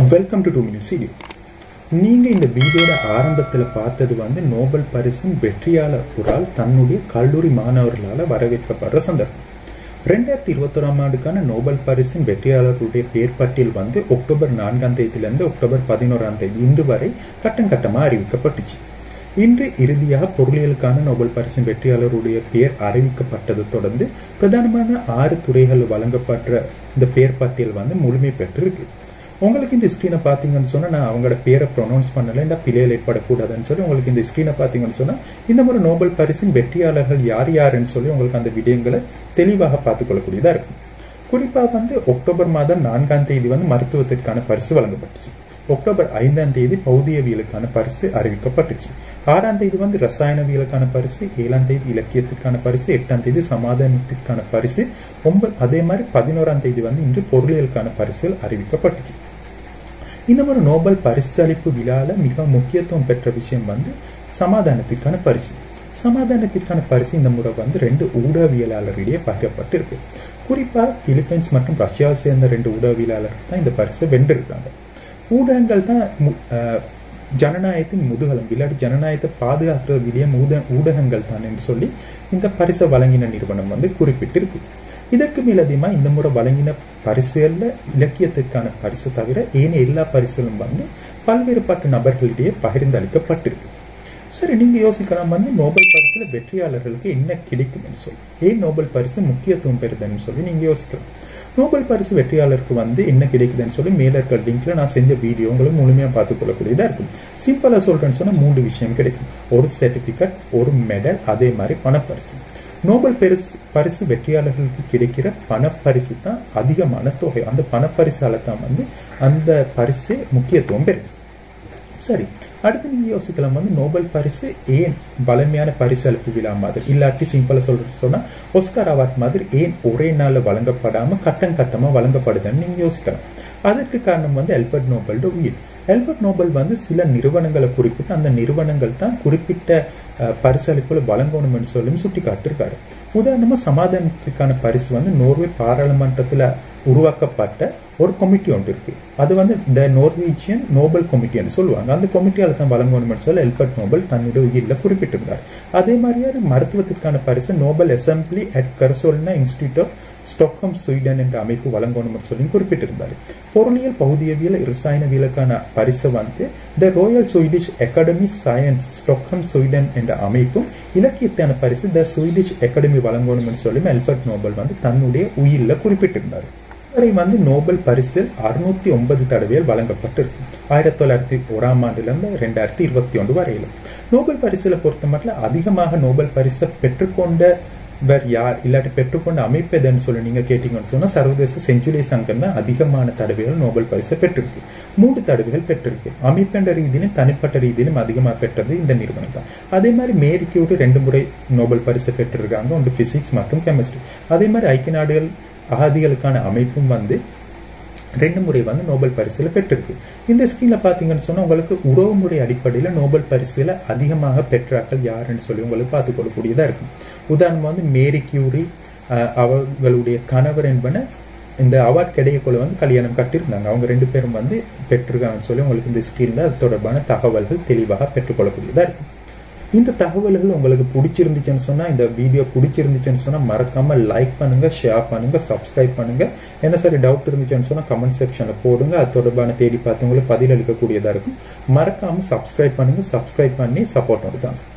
welcome to two minutes video நீங்கள் இந்த வீடியோட ஆரம்பத்தில் பார்த்தது வந்து நோபல் பரிசின் வெற்றியாளர் ஒரு ஆள் தன்னுடைய கல்லூரி மாணவர்களால் வரவேற்கப்படுற சந்தர்ப்பம் ரெண்டாயிரத்தி இருபத்தொராம் ஆண்டுக்கான நோபல் பரிசின் வெற்றியாளர்களுடைய பேர் பட்டியல் வந்து அக்டோபர் நான்காம் தேதியிலிருந்து அக்டோபர் பதினோராம் தேதி இன்று வரை கட்டம் கட்டமாக அறிவிக்கப்பட்டுச்சு இன்று இறுதியாக பொருளியலுக்கான நோபல் பரிசின் வெற்றியாளருடைய பெயர் அறிவிக்கப்பட்டதை தொடர்ந்து பிரதானமான ஆறு துறைகள் வழங்கப்பட்ட இந்த பெயர் பட்டியல் வந்து முழுமை பெற்றிருக்கு உங்களுக்கு இந்த ஸ்க்ரீனை பார்த்தீங்கன்னு சொன்னால் நான் அவங்களோட பேரை ப்ரொனவுன்ஸ் பண்ணல இந்த பிள்ளைகள் ஏற்படக்கூடாதுன்னு சொல்லி உங்களுக்கு இந்த ஸ்க்ரீனை பார்த்தீங்கன்னு சொன்னால் இந்த மாதிரி நோபல் பரிசின் வெற்றியாளர்கள் யார் யாருன்னு சொல்லி உங்களுக்கு அந்த விடயங்களை தெளிவாக பார்த்துக்கொள்ளக்கூடியதாக இருக்கும் குறிப்பாக வந்து அக்டோபர் மாதம் நான்காம் தேதி வந்து மருத்துவத்திற்கான பரிசு வழங்கப்பட்டுச்சு அக்டோபர் ஐந்தாம் தேதி பௌதியவியலுக்கான பரிசு அறிவிக்கப்பட்டுச்சு ஆறாம் தேதி வந்து ரசாயனவியலுக்கான பரிசு ஏழாம் தேதி இலக்கியத்திற்கான பரிசு எட்டாம் தேதி சமாதானத்திற்கான பரிசு ஒன்பது அதே மாதிரி பதினோராம் தேதி வந்து இன்று பொருளியலுக்கான பரிசுகள் அறிவிக்கப்பட்டுச்சு இந்த மாதிரி நோபல் பரிசு அளிப்பு விழாவில் மிக முக்கியத்துவம் பெற்ற விஷயம் வந்து சமாதானத்திற்கான பரிசு சமாதானத்திற்கான பரிசு இந்த முறை வந்து ரெண்டு ஊடகவியலாளரிடையே பகிரப்பட்டிருக்கு குறிப்பாக பிலிப்பைன்ஸ் மற்றும் ரஷ்யாவை சேர்ந்த ரெண்டு ஊடகவியலாளர்கள் தான் இந்த பரிசை வென்றிருக்காங்க ஊடகங்கள் தான் ஜனநாயகத்தின் முதுகலம் இல்லாட்டி ஜனநாயகத்தை பாதுகாக்கிற விடயம் ஊட ஊடகங்கள் தான் என்று சொல்லி இந்த பரிசை வழங்கின நிறுவனம் வந்து குறிப்பிட்டிருக்கு இதற்கு மேலதிகமாக இந்த முறை வழங்கின பரிசுகளில் இலக்கியத்திற்கான பரிசு தவிர ஏனைய எல்லா பரிசுகளும் வந்து பல்வேறுபட்ட நபர்களிடையே பகிர்ந்தளிக்கப்பட்டிருக்கு சரி நீங்கள் யோசிக்கலாம் வந்து நோபல் பரிசில் வெற்றியாளர்களுக்கு என்ன கிடைக்கும்னு சொல்லி ஏன் நோபல் பரிசு முக்கியத்துவம் பெறுதுன்னு சொல்லி நீங்கள் யோசிக்கலாம் நோபல் பரிசு வெற்றியாளருக்கு வந்து என்ன கிடைக்குதுன்னு சொல்லி மேல இருக்க லிங்க்ல நான் செஞ்ச வீடியோ உங்களுக்கு முழுமையாக பார்த்துக்கொள்ளக்கூடியதாக இருக்கும் சிம்பிளாக சொல்றேன்னு சொன்னால் மூன்று விஷயம் கிடைக்கும் ஒரு சர்டிஃபிகேட் ஒரு மெடல் அதே மாதிரி பணப்பரிசு நோபல் பரிசு பரிசு வெற்றியாளர்களுக்கு கிடைக்கிற பணப்பரிசு தான் அதிகமான தொகை அந்த பணப்பரிசால தான் வந்து அந்த பரிசு முக்கியத்துவம் பெறுது சரி அடுத்து நீங்க யோசிக்கலாம் வந்து நோபல் பரிசு ஏன் பலமையான பரிசு அளிப்பு விழா மாதிரி இல்லாட்டி சிம்பிளா சொல்ற சொன்னா ஒஸ்கார் அவார்ட் மாதிரி ஏன் ஒரே நாள்ல வழங்கப்படாம கட்டம் கட்டமா வழங்கப்படுதுன்னு நீங்க யோசிக்கலாம் அதற்கு காரணம் வந்து எல்பர்ட் நோபல்ட உயிர் எல்பர்ட் நோபல் வந்து சில நிறுவனங்களை குறிப்பிட்டு அந்த நிறுவனங்கள் தான் குறிப்பிட்ட பரிசளிப்புல வழங்கணும்னு சொல்லி சுட்டி காட்டிருக்காரு உதாரணமா சமாதானத்துக்கான பரிசு வந்து நோர்வே பாராளுமன்றத்துல உருவாக்கப்பட்ட ஒரு கமிட்டி ஒன்று இருக்கு அது வந்து த நோர்வீஜியன் நோபல் கமிட்டின்னு சொல்லுவாங்க அந்த கமிட்டியால தான் வழங்கணும்னு சொல்லி எல்பர்ட் நோபல் தன்னுடைய உயிரில் குறிப்பிட்டிருந்தார் அதே மாதிரியான மருத்துவத்திற்கான பரிசு நோபல் அசம்பிளி அட் கர்சோல்னா இன்ஸ்டியூட் ஆஃப் ஸ்டாக்ஹோம் ஸ்வீடன் என்ற அமைப்பு வழங்கணும்னு சொல்லி குறிப்பிட்டிருந்தார் பொருளியல் பகுதியவியல் ரசாயனவியலுக்கான பரிசு வந்து the royal Swedish academy science Stockholm Sweden என்ற அமைப்பும் இலக்கியத்தான பரிசு த ஸ்வீடிஷ் அகாடமி வழங்கணும்னு சொல்லி எல்பர்ட் நோபல் வந்து தன்னுடைய உயிரில் குறிப்பிட்டிருந்தார் வரை வந்து நோபல் பரிசில் அறுநூத்தி ஒன்பது தடவைகள் வழங்கப்பட்டிருக்கு ஆயிரத்தி தொள்ளாயிரத்தி ஓராம் ஆண்டிலிருந்து ரெண்டாயிரத்தி இருபத்தி ஒன்று வரையிலும் நோபல் பரிசில பொறுத்த மட்டும் அதிகமாக நோபல் பரிசை பெற்றுக்கொண்ட வேற யார் இல்லாட்டி பெற்றுக்கொண்ட அமைப்பு எதுன்னு சொல்லி நீங்க கேட்டீங்கன்னு சொன்னா சர்வதேச செஞ்சுரி சங்கம் தான் அதிகமான தடவைகள் நோபல் பரிசை பெற்றிருக்கு மூன்று தடவைகள் பெற்றிருக்கு அமைப்பென்ற ரீதியிலும் தனிப்பட்ட ரீதியிலும் அதிகமாக பெற்றது இந்த நிறுவனம் தான் அதே மாதிரி மேரி கியூரி ரெண்டு முறை நோபல் பரிசை பெற்றிருக்காங்க ஒன்று பிசிக்ஸ் மற்றும் கெமிஸ்ட்ரி அதே மாதிரி ஐக்கிய நாடுகள் அகதிகளுக்கான அமைப்பும் வந்து ரெண்டு முறை வந்து நோபல் பரிசுல பெற்றிருக்கு இந்த ஸ்கிரீன்ல பாத்தீங்கன்னு சொன்னா உங்களுக்கு உறவு முறை அடிப்படையில நோபல் பரிசுல அதிகமாக பெற்றாக்கள் யாருன்னு சொல்லி உங்களுக்கு பார்த்துக் கொள்ளக்கூடியதா இருக்கும் உதாரணம் வந்து மேரி கியூரி அவர்களுடைய கணவர் என்பன இந்த அவார்ட் கிடையக்குள்ள வந்து கல்யாணம் கட்டியிருந்தாங்க அவங்க ரெண்டு பேரும் வந்து பெற்றிருக்காங்கன்னு சொல்லி உங்களுக்கு இந்த ஸ்கிரீன்ல அது தொடர்பான தகவல்கள் தெளிவாக பெற்றுக்கொள்ளக்கூடியதா இருக்கும் இந்த தகவல்கள் உங்களுக்கு பிடிச்சிருந்துச்சுன்னு சொன்னால் இந்த வீடியோ பிடிச்சிருந்துச்சுன்னு சொன்னால் மறக்காமல் லைக் பண்ணுங்கள் ஷேர் பண்ணுங்கள் சப்ஸ்கிரைப் பண்ணுங்கள் என்ன சரி டவுட் இருந்துச்சுன்னு சொன்னால் கமெண்ட் செக்ஷனில் போடுங்க அது தொடர்பான தேடி பார்த்தவங்களுக்கு பதிலளிக்கக்கூடியதாக இருக்கும் மறக்காமல் சப்ஸ்கிரைப் பண்ணுங்கள் சப்ஸ்கிரைப் பண்ணி சப்போர்ட் கொடுத்தாங்க